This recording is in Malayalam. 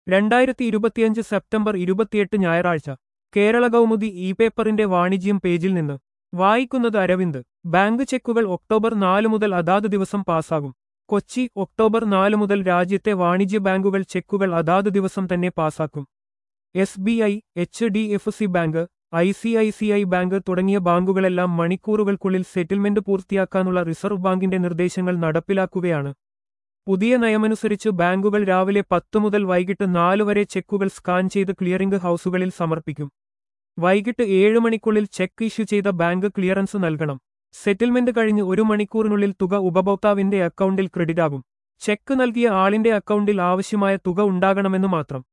രണ്ടായിരത്തി ഇരുപത്തിയഞ്ച് സെപ്റ്റംബർ ഇരുപത്തിയെട്ട് ഞായറാഴ്ച കേരള കൗമുദി ഇ പേപ്പറിന്റെ വാണിജ്യം പേജിൽ നിന്ന് വായിക്കുന്നത് അരവിന്ദ് ബാങ്ക് ചെക്കുകൾ ഒക്ടോബർ നാല് മുതൽ അതാത് ദിവസം പാസ്സാകും കൊച്ചി ഒക്ടോബർ നാല് മുതൽ രാജ്യത്തെ വാണിജ്യ ബാങ്കുകൾ ചെക്കുകൾ അതാത് ദിവസം തന്നെ പാസാക്കും S B I H D F C bank I C I C I bank തുടങ്ങിയ ബാങ്കുകളെല്ലാം മണിക്കൂറുകൾക്കുള്ളിൽ സെറ്റിൽമെന്റ് പൂർത്തിയാക്കാനുള്ള റിസർവ് ബാങ്കിന്റെ നിർദ്ദേശങ്ങൾ നടപ്പിലാക്കുകയാണ് പുതിയ നയമനുസരിച്ച് ബാങ്കുകൾ രാവിലെ പത്ത് മുതൽ വൈകിട്ട് നാല് വരെ ചെക്കുകൾ സ്കാൻ ചെയ്ത് ക്ലിയറിംഗ് ഹൌസുകളിൽ സമർപ്പിക്കും വൈകിട്ട് ഏഴ് മണിക്കുള്ളിൽ ചെക്ക് ഇഷ്യൂ ചെയ്ത ബാങ്ക് ക്ലിയറൻസ് നൽകണം സെറ്റിൽമെന്റ് കഴിഞ്ഞ് ഒരു മണിക്കൂറിനുള്ളിൽ തുക ഉപഭോക്താവിന്റെ അക്കൗണ്ടിൽ ക്രെഡിറ്റ് ആകും ചെക്ക് നൽകിയ ആളിന്റെ അക്കൗണ്ടിൽ ആവശ്യമായ തുക ഉണ്ടാകണമെന്ന് മാത്രം